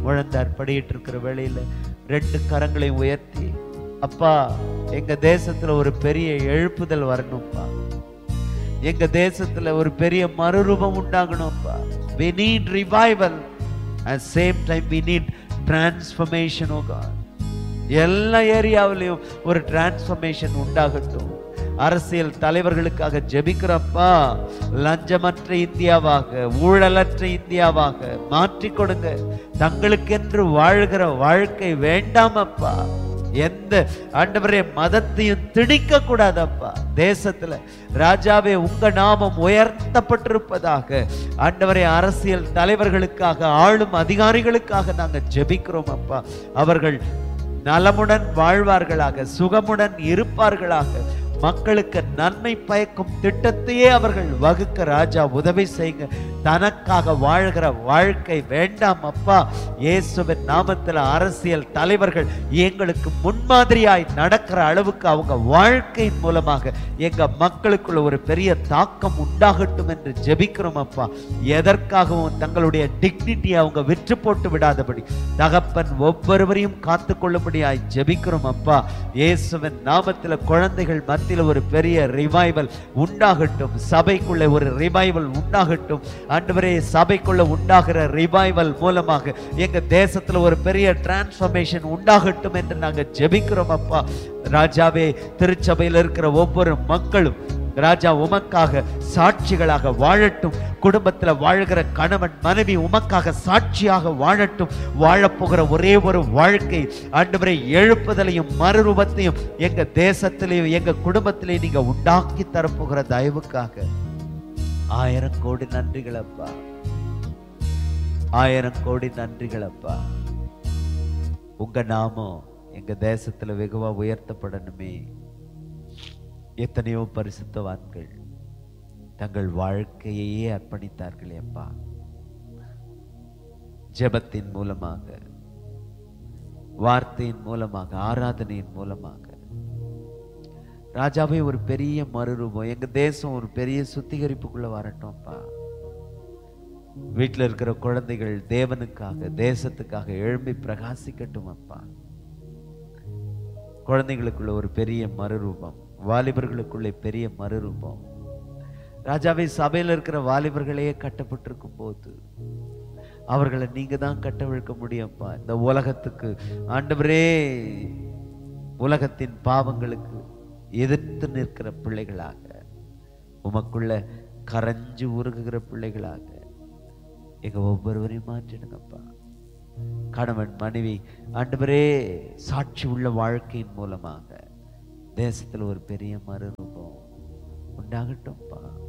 முழந்தார் படியிட்டு இருக்கிற வேளையில ரெண்டு கரங்களை உயர்த்தி அப்பா எங்க தேசத்துல ஒரு பெரிய எழுப்புதல் வரணும்ப்பா எங்க தேசத்துல ஒரு பெரிய மறுரூபம் உண்டாகணும்ப்பா we need revival at same time we need transformation oh god எல்லா ஏரியாவிலையும் ஒரு டிரான்ஸ்ஃபர்மேஷன் உண்டாகட்டும் அரசியல் தலைவர்களுக்காக ஜெபிக்கிறப்பா லஞ்சமற்ற இந்தியாவாக ஊழலற்ற இந்தியாவாக மாற்றி கொடுங்க தங்களுக்கென்று வாழ்கிற வாழ்க்கை வேண்டாம் அப்பா எந்த ஆண்டவரே மதத்தையும் திணிக்க கூடாதப்பா தேசத்துல ராஜாவே உங்க நாமம் உயர்த்தப்பட்டிருப்பதாக ஆண்டவரே அரசியல் தலைவர்களுக்காக ஆளும் அதிகாரிகளுக்காக நாங்க ஜெபிக்கிறோம் அப்பா அவர்கள் நலமுடன் வாழ்வார்களாக சுகமுடன் இருப்பார்களாக மக்களுக்கு நன்மை பயக்கும் திட்டத்தையே அவர்கள் வகுக்க ராஜா உதவி செய்யுங்க தனக்காக வாழ்கிற வாழ்க்கை வேண்டாம் அப்பா இயேசுவின் நாமத்தில் அரசியல் தலைவர்கள் எங்களுக்கு முன்மாதிரியாய் நடக்கிற அளவுக்கு அவங்க வாழ்க்கையின் மூலமாக எங்க மக்களுக்குள்ள ஒரு பெரிய தாக்கம் உண்டாகட்டும் என்று ஜெபிக்கிறோம் அப்பா எதற்காகவும் தங்களுடைய டிக்னிட்டியை அவங்க விற்று போட்டு விடாதபடி தகப்பன் ஒவ்வொருவரையும் காத்து கொள்ளும்படியாய் ஜெபிக்கிறோம் அப்பா இயேசுவின் நாமத்தில் குழந்தைகள் மத்தியில் ஒரு பெரிய ரிவைவல் உண்டாகட்டும் சபைக்குள்ள ஒரு ரிவைவல் உண்டாகட்டும் ஆண்டவரே சபைக்குள்ள உண்டாகிற ரிவைவல் மூலமாக எங்க தேசத்துல ஒரு பெரிய டிரான்ஸ்ஃபர்மேஷன் உண்டாகட்டும் என்று நாங்க ஜெபிக்கிறோம் அப்பா ராஜாவே திருச்சபையில் இருக்கிற ஒவ்வொரு மக்களும் ராஜா உமக்காக சாட்சிகளாக வாழட்டும் குடும்பத்துல வாழ்கிற கணவன் மனைவி உமக்காக சாட்சியாக வாழட்டும் வாழப்போகிற ஒரே ஒரு வாழ்க்கை ஆண்டவரை எழுப்புதலையும் மறுரூபத்தையும் எங்க தேசத்திலேயும் எங்க குடும்பத்திலேயும் நீங்க உண்டாக்கி தரப்போகிற தயவுக்காக ஆயிரம் கோடி நன்றிகள் அப்பா ஆயிரம் கோடி நன்றிகள் அப்பா உங்க நாமம் எங்க தேசத்துல வெகுவா உயர்த்தப்படணுமே எத்தனையோ பரிசுத்தவான்கள் தங்கள் வாழ்க்கையையே அர்ப்பணித்தார்களே அப்பா ஜெபத்தின் மூலமாக வார்த்தையின் மூலமாக ஆராதனையின் மூலமாக ராஜாவே ஒரு பெரிய மறுரூபம் எங்க தேசம் ஒரு பெரிய சுத்திகரிப்புக்குள்ள வரட்டும்ப்பா வீட்டில் இருக்கிற குழந்தைகள் தேவனுக்காக தேசத்துக்காக எழும்பி பிரகாசிக்கட்டும் அப்பா குழந்தைகளுக்குள்ள ஒரு பெரிய மறுரூபம் வாலிபர்களுக்குள்ளே பெரிய மறுரூபம் ராஜாவை சபையில் இருக்கிற வாலிபர்களையே கட்டப்பட்டிருக்கும் போது அவர்களை நீங்க தான் கட்டவிழ்க்க முடியும்ப்பா இந்த உலகத்துக்கு ஆண்டவரே உலகத்தின் பாவங்களுக்கு எதிர்த்து நிற்கிற பிள்ளைகளாக உமக்குள்ள கரைஞ்சு உருகுகிற பிள்ளைகளாக எங்க ஒவ்வொருவரையும் மாற்றிடுங்கப்பா கணவன் மனைவி ஆண்டவரே சாட்சி உள்ள வாழ்க்கையின் மூலமாக தேசத்துல ஒரு பெரிய மறுரூபம் உண்டாகட்டும்ப்பா